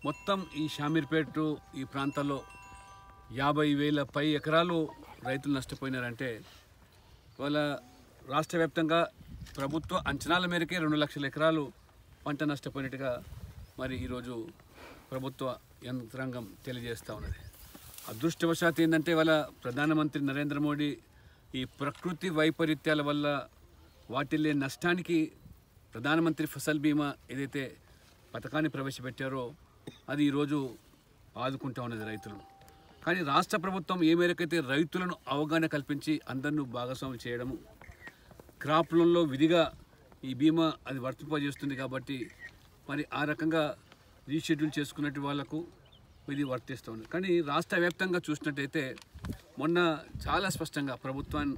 మొత్తం ఈ షామీర్పేట ఈ ప్రాంతాల్లో యాభై వేల పై ఎకరాలు రైతులు నష్టపోయినారంటే వాళ్ళ రాష్ట్ర వ్యాప్తంగా ప్రభుత్వ అంచనాల మేరకే రెండు లక్షల ఎకరాలు పంట నష్టపోయినట్టుగా మరి ఈరోజు ప్రభుత్వ యంత్రాంగం తెలియజేస్తూ ఉన్నది అదృష్టవశాత్తు ఏంటంటే వాళ్ళ ప్రధానమంత్రి నరేంద్ర మోడీ ఈ ప్రకృతి వైపరీత్యాల వల్ల వాటిల్లే నష్టానికి ప్రధానమంత్రి ఫసల్ బీమా ఏదైతే పథకాన్ని ప్రవేశపెట్టారో అది ఈరోజు ఆదుకుంటా ఉన్నది రైతులను కానీ రాష్ట్ర ప్రభుత్వం ఏ మేరకైతే రైతులను అవగాహన కల్పించి అందరినూ భాగస్వాములు చేయడము క్రాప్ లోన్లో విధిగా ఈ బీమా అది వర్తింపజేస్తుంది కాబట్టి మరి ఆ రకంగా రీషెడ్యూల్ చేసుకున్నట్టు వాళ్లకు ఇది వర్తిస్తుంది కానీ రాష్ట్ర వ్యాప్తంగా చూసినట్టయితే మొన్న చాలా స్పష్టంగా ప్రభుత్వాన్ని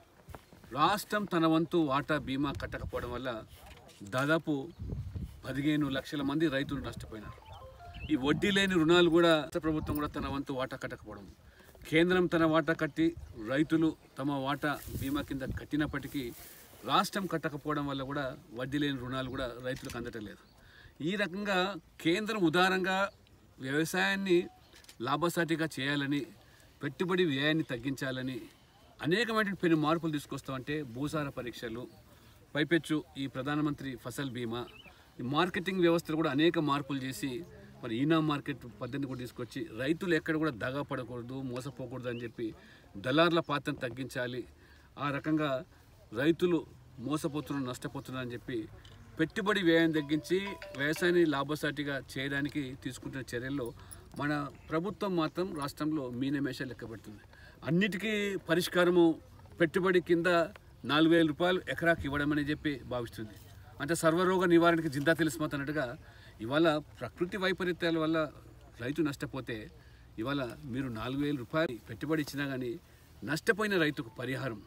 రాష్ట్రం తన వంతు వాటా బీమా కట్టకపోవడం వల్ల దాదాపు పదిహేను లక్షల మంది రైతులు నష్టపోయినారు ఈ వడ్డీ లేని రుణాలు కూడా రాష్ట్ర ప్రభుత్వం కూడా తన వంతు వాటా కట్టకపోవడం కేంద్రం తన వాటా కట్టి రైతులు తమ వాటా బీమా కింద కట్టినప్పటికీ రాష్ట్రం కట్టకపోవడం వల్ల కూడా వడ్డీ లేని రుణాలు కూడా రైతులకు అందటం లేదు ఈ రకంగా కేంద్రం ఉదారంగా వ్యవసాయాన్ని లాభసాటిగా చేయాలని పెట్టుబడి వ్యయాన్ని తగ్గించాలని అనేకమైన పెను మార్పులు తీసుకొస్తామంటే భూసార పరీక్షలు పైపెచ్చు ఈ ప్రధానమంత్రి ఫసల్ బీమా ఈ మార్కెటింగ్ వ్యవస్థలు కూడా అనేక మార్పులు చేసి మరి ఈనా మార్కెట్ పద్ధతిని కూడా తీసుకొచ్చి రైతులు ఎక్కడ కూడా దగా పడకూడదు మోసపోకూడదు అని చెప్పి దళార్ల పాత్రను తగ్గించాలి ఆ రకంగా రైతులు మోసపోతున్నారు నష్టపోతున్నారు అని చెప్పి పెట్టుబడి వ్యయం తగ్గించి వ్యవసాయాన్ని లాభసాటిగా చేయడానికి తీసుకుంటున్న చర్యల్లో మన ప్రభుత్వం మాత్రం రాష్ట్రంలో మీనమేష లెక్క పెడుతుంది అన్నిటికీ పరిష్కారము పెట్టుబడి కింద నాలుగు వేల రూపాయలు ఎకరాకి ఇవ్వడమని చెప్పి భావిస్తుంది అంటే సర్వరోగ నివారణకి జిందా తెలిసిపోతున్నట్టుగా ఇవాళ ప్రకృతి వైపరీత్యాల వల్ల రైతు నష్టపోతే ఇవాళ మీరు నాలుగు వేల రూపాయలు పెట్టుబడి ఇచ్చినా కానీ నష్టపోయిన రైతుకు పరిహారం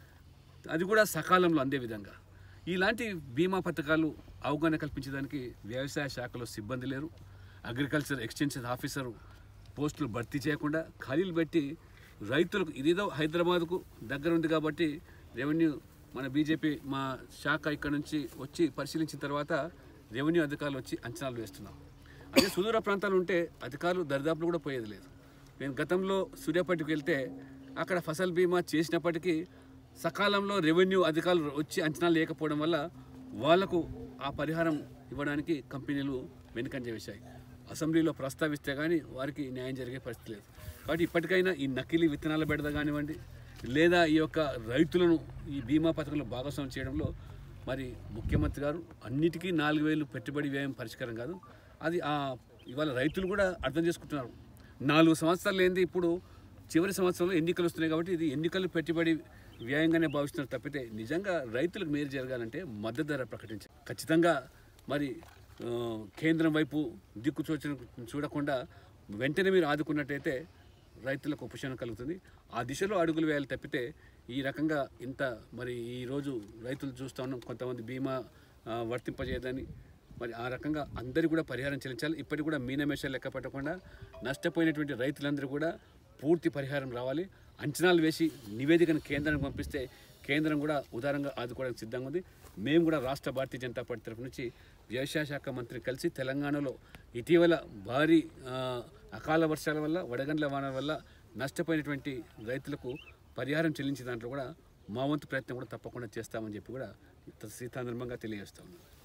అది కూడా సకాలంలో అందే విధంగా ఇలాంటి బీమా పథకాలు అవగాహన కల్పించడానికి వ్యవసాయ శాఖలో సిబ్బంది లేరు అగ్రికల్చర్ ఎక్స్టెన్షన్ ఆఫీసరు పోస్టులు భర్తీ చేయకుండా ఖాళీలు పెట్టి రైతులకు ఇదేదో హైదరాబాద్కు దగ్గర ఉంది కాబట్టి రెవెన్యూ మన బీజేపీ మా శాఖ ఇక్కడ నుంచి వచ్చి పరిశీలించిన తర్వాత రెవెన్యూ అధికారులు వచ్చి అంచనాలు వేస్తున్నాం అదే సుదూర ప్రాంతాలు ఉంటే అధికారులు దరిదాపులు కూడా పోయేది లేదు నేను గతంలో సూర్యాపేటకు వెళ్తే అక్కడ ఫసల్ బీమా చేసినప్పటికీ సకాలంలో రెవెన్యూ అధికారులు వచ్చి అంచనా లేకపోవడం వల్ల వాళ్లకు ఆ పరిహారం ఇవ్వడానికి కంపెనీలు వెనుకంజ వేశాయి అసెంబ్లీలో ప్రస్తావిస్తే కానీ వారికి న్యాయం జరిగే పరిస్థితి లేదు కాబట్టి ఇప్పటికైనా ఈ నకిలీ విత్తనాల బెడద కానివ్వండి లేదా ఈ యొక్క రైతులను ఈ బీమా పథకంలో భాగస్వామ్యం చేయడంలో మరి ముఖ్యమంత్రి గారు అన్నిటికీ నాలుగు వేలు పెట్టుబడి వ్యయం పరిష్కారం కాదు అది ఆ ఇవాళ రైతులు కూడా అర్థం చేసుకుంటున్నారు నాలుగు సంవత్సరాలు ఏంది ఇప్పుడు చివరి సంవత్సరంలో ఎన్నికలు వస్తున్నాయి కాబట్టి ఇది ఎన్నికలు పెట్టుబడి వ్యయంగానే భావిస్తున్నారు తప్పితే నిజంగా రైతులకు మేలు జరగాలంటే మద్దతు ధర ప్రకటించాలి ఖచ్చితంగా మరి ఆ, కేంద్రం వైపు దిక్కు చూచిన చూడకుండా వెంటనే మీరు ఆదుకున్నట్టయితే రైతులకు ఉపశమనం కలుగుతుంది ఆ దిశలో అడుగులు వేయాలి తప్పితే ఈ రకంగా ఇంత మరి ఈరోజు రైతులు చూస్తా ఉన్నాం కొంతమంది బీమా ఆ, వర్తింపజేయదని మరి ఆ రకంగా అందరికీ కూడా పరిహారం చెల్లించాలి ఇప్పటికి కూడా మీనమేషాలు లెక్క పెట్టకుండా నష్టపోయినటువంటి రైతులందరూ కూడా పూర్తి పరిహారం రావాలి అంచనాలు వేసి నివేదికను కేంద్రానికి పంపిస్తే కేంద్రం కూడా ఉదారంగా ఆదుకోవడానికి సిద్ధంగా ఉంది మేము కూడా రాష్ట్ర భారతీయ జనతా పార్టీ తరఫు నుంచి వ్యవసాయ శాఖ మంత్రిని కలిసి తెలంగాణలో ఇటీవల భారీ ఆ, అకాల వర్షాల వల్ల వడగండ్ల వానల వల్ల నష్టపోయినటువంటి రైతులకు పరిహారం చెల్లించే దాంట్లో కూడా మా వంతు ప్రయత్నం కూడా తప్పకుండా చేస్తామని చెప్పి కూడా సీతాంధ్రంగా తెలియజేస్తాము